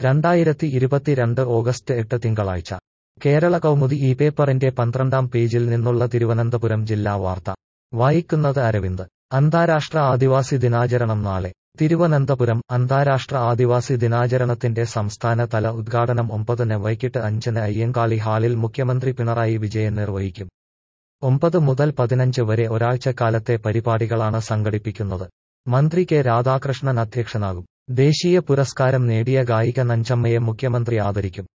രണ്ടായിരത്തി ഇരുപത്തിരണ്ട് ഓഗസ്റ്റ് എട്ട് തിങ്കളാഴ്ച കേരള കൗമുദി ഈ പേപ്പറിന്റെ പന്ത്രണ്ടാം പേജിൽ നിന്നുള്ള തിരുവനന്തപുരം ജില്ലാ വാർത്ത വായിക്കുന്നത് അരവിന്ദ് അന്താരാഷ്ട്ര ആദിവാസി ദിനാചരണം നാളെ തിരുവനന്തപുരം അന്താരാഷ്ട്ര ആദിവാസി ദിനാചരണത്തിന്റെ സംസ്ഥാന തല ഉദ്ഘാടനം ഒമ്പതിന് വൈകിട്ട് അഞ്ചിന് അയ്യങ്കാളി ഹാളിൽ മുഖ്യമന്ത്രി പിണറായി വിജയൻ നിർവഹിക്കും ഒമ്പത് മുതൽ പതിനഞ്ച് വരെ ഒരാഴ്ചക്കാലത്തെ പരിപാടികളാണ് സംഘടിപ്പിക്കുന്നത് മന്ത്രി കെ രാധാകൃഷ്ണൻ അധ്യക്ഷനാകും ദേശീയ പുരസ്കാരം നേടിയ ഗായിക നഞ്ചമ്മയെ മുഖ്യമന്ത്രി ആദരിക്കും